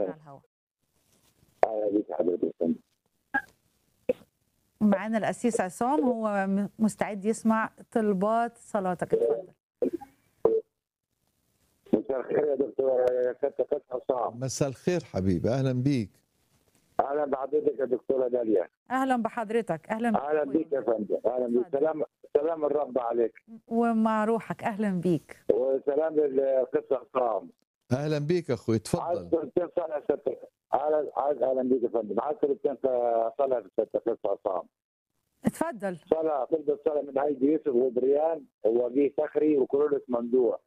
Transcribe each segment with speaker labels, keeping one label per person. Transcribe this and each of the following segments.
Speaker 1: على الهواء
Speaker 2: اهلا بيك حضرتك يا فندم
Speaker 1: معانا القسيس عصام هو م- مستعد يسمع طلبات صلاتك اتفضل
Speaker 2: مساء الخير يا دكتور يا كابتن فتحي عصام
Speaker 3: مساء الخير حبيبي اهلا بيك
Speaker 2: اهلا بحضرتك يا دكتوره داليا
Speaker 1: اهلا بحضرتك اهلا بيك
Speaker 2: اهلا بيك يا فندم اهلا بيك
Speaker 1: اتفضل.
Speaker 2: سلام سلام الرب عليك
Speaker 1: ومع روحك اهلا بيك
Speaker 2: وسلام للقس عصام
Speaker 3: اهلا بيك اخوي
Speaker 2: عايز
Speaker 3: تفضل
Speaker 2: كلمتين صلاه ست اهلا عايز اهلا بيك يا فندم عايز كلمتين صلاه ست قس عصام
Speaker 1: اتفضل
Speaker 2: صلاه طلب الصلاه من هايدي يوسف وبريان ووجيه فخري وكرولس ممدوح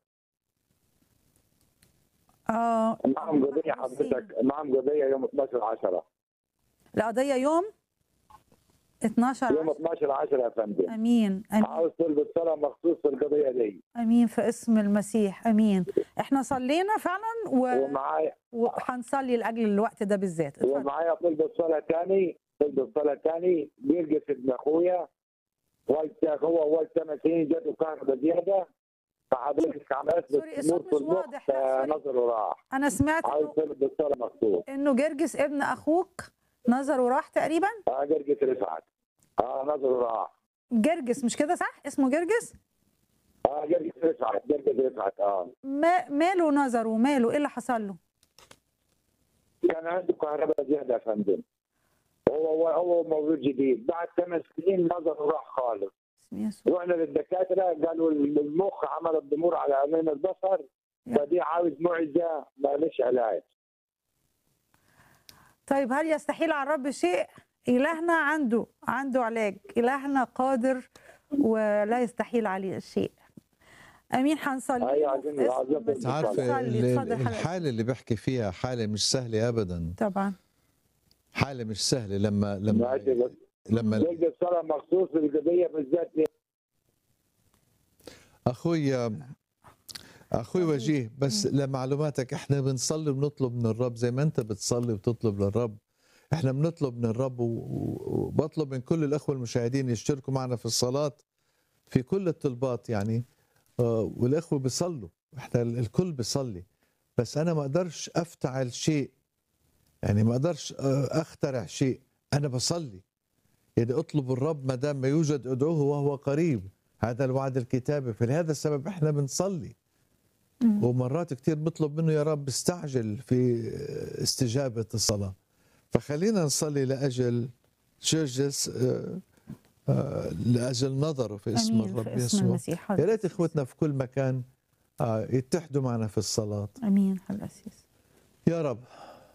Speaker 1: اه
Speaker 2: معهم قضيه حضرتك معهم قضيه يوم 12 10
Speaker 1: القضية يوم 12
Speaker 2: يوم 12 10 يا فندم
Speaker 1: امين امين
Speaker 2: عاوز طلب الصلاه مخصوص في القضيه دي
Speaker 1: امين في اسم المسيح امين احنا صلينا فعلا و-
Speaker 2: ومعايا
Speaker 1: وهنصلي لاجل الوقت ده بالذات اتفضل
Speaker 2: ومعايا طلب الصلاه ثاني طلب الصلاه ثاني بيرقص ابن اخويا والد هو والد ثمان سنين جاته كهرباء زياده فحضرتك عم
Speaker 1: سوري،
Speaker 2: اثبت
Speaker 1: الصوت
Speaker 2: نور في
Speaker 1: مش
Speaker 2: المخ
Speaker 1: واضح. لا، سوري.
Speaker 2: نظره راح
Speaker 1: انا سمعت
Speaker 2: عاوز
Speaker 1: انه
Speaker 2: طلب الصلاه مخصوص
Speaker 1: انه جرجس ابن اخوك نظره راح تقريبا
Speaker 2: اه جرجس رفعت اه نظره راح
Speaker 1: جرجس مش كده صح اسمه جرجس
Speaker 2: اه جرجس رفعت جرجس رفعت اه
Speaker 1: ما ماله نظره ماله ايه اللي حصل له
Speaker 2: كان عنده كهرباء زياده يا فندم هو هو هو مولود جديد بعد ثمان سنين نظره راح خالص
Speaker 1: اسم يسوع
Speaker 2: رحنا للدكاتره قالوا المخ عمل ضمور على عينين البصر فدي عاوز معجزه مالش علاج
Speaker 1: طيب هل يستحيل على الرب شيء إلهنا عنده عنده علاج إلهنا قادر ولا يستحيل عليه شيء أمين هنصلي
Speaker 2: أيوة،
Speaker 1: له
Speaker 2: عايزين-
Speaker 1: في اسم
Speaker 2: عايزين
Speaker 1: المسيح.
Speaker 3: تعرف
Speaker 1: هنصلي.
Speaker 3: ال-
Speaker 1: اتفضل حضرتك.
Speaker 3: الحاله اللي بحكي فيها حاله مش سهله ابدا
Speaker 1: طبعا
Speaker 3: حاله مش سهله لما لما
Speaker 2: ماشي بس
Speaker 3: لما
Speaker 2: جلد الصلاه مخصوص للقضيه بالذات
Speaker 3: اخوي اخوي وجيه بس لمعلوماتك احنا بنصلي وبنطلب من الرب زي ما انت بتصلي وتطلب للرب احنا بنطلب من الرب و- و- وبطلب من كل الاخوه المشاهدين يشتركوا معنا في الصلاه في كل الطلبات يعني آه، والاخوه بيصلوا احنا ال- الكل بيصلي بس انا ما اقدرش افتعل شيء يعني ما اقدرش آه، اخترع شيء انا بصلي يعني اطلب الرب ما دام ما يوجد ادعوه وهو قريب هذا الوعد الكتابي فلهذا السبب احنا بنصلي
Speaker 1: مم.
Speaker 3: ومرات كتير بنطلب منه يا رب استعجل في استجابة الصلاة فخلينا نصلي لأجل جرجس آه، آه، لأجل نظره في اسم
Speaker 1: أمين
Speaker 3: الرب
Speaker 1: في اسم
Speaker 3: يسوع
Speaker 1: المسيح
Speaker 3: يا ريت إخوتنا في كل مكان آه، يتحدوا معنا في الصلاة
Speaker 1: أمين الأسيس
Speaker 3: يا رب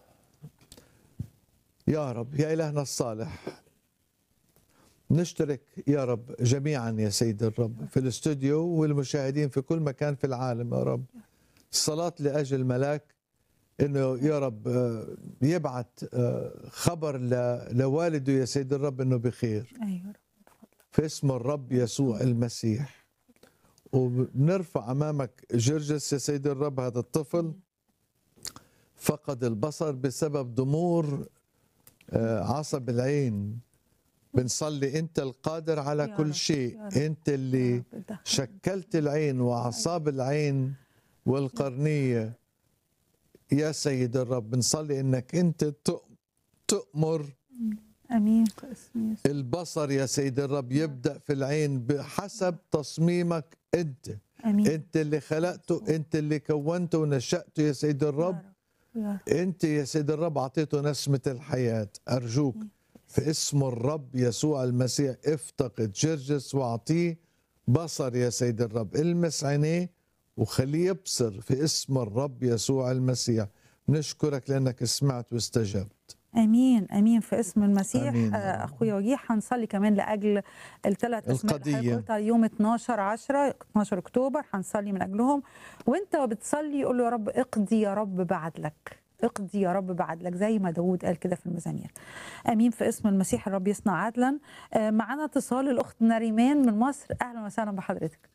Speaker 3: يا رب يا إلهنا الصالح نشترك يا رب جميعا يا سيد الرب في الاستوديو والمشاهدين في كل مكان في العالم يا رب الصلاة لأجل ملاك انه يا رب آه، يبعت آه، خبر ل- لوالده يا سيد الرب انه بخير
Speaker 1: أيوة
Speaker 3: في اسم الرب يسوع المسيح وبنرفع امامك جرجس يا سيد الرب هذا الطفل فقد البصر بسبب ضمور آه، عصب العين بنصلي انت القادر على
Speaker 1: يا
Speaker 3: كل
Speaker 1: رب،
Speaker 3: شيء
Speaker 1: يا رب،
Speaker 3: انت اللي
Speaker 1: يا رب، دخل.
Speaker 3: شكلت العين واعصاب العين والقرنيه يا سيد الرب بنصلي انك انت تؤ- تؤمر
Speaker 1: أمين في اسم يسوع
Speaker 3: البصر يا سيد الرب يبدا في العين بحسب تصميمك انت
Speaker 1: أمين
Speaker 3: انت اللي خلقته انت اللي كونته ونشأته يا سيد الرب
Speaker 1: يا رب
Speaker 3: انت يا سيد الرب اعطيته نسمه الحياه ارجوك في اسم الرب يسوع المسيح افتقد جرجس واعطيه بصر يا سيد الرب المس عينيه وخليه يبصر في اسم الرب يسوع المسيح نشكرك لانك سمعت واستجبت
Speaker 1: امين امين في اسم المسيح
Speaker 3: آمين.
Speaker 1: آه، اخويا وجيه هنصلي كمان لاجل الثلاث اسماء اللي
Speaker 3: القضية.
Speaker 1: حضرتك قلتها يوم 12 10 12 اكتوبر هنصلي من اجلهم وانت بتصلي قول له يا رب اقضي يا رب بعد لك اقضي يا رب بعد لك زي ما داود قال كده في المزامير امين في اسم المسيح الرب يصنع عدلا آه، معانا اتصال الاخت نريمان من مصر اهلا وسهلا بحضرتك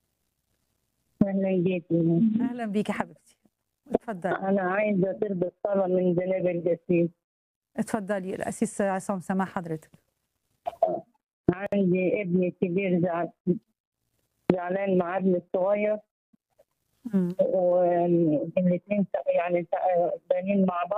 Speaker 4: أهلا بيكي
Speaker 1: اهلا بيك يا حبيبتي اتفضلي
Speaker 4: أنا عايزة تربي الصلاة من جناب الجسيم
Speaker 1: اتفضلي الاسيس عصام سماح حضرتك
Speaker 4: عندي ابني كبير زعل زعلان مع ابني الصغير
Speaker 1: مم.
Speaker 4: والاثنين يعني بانين مع بعض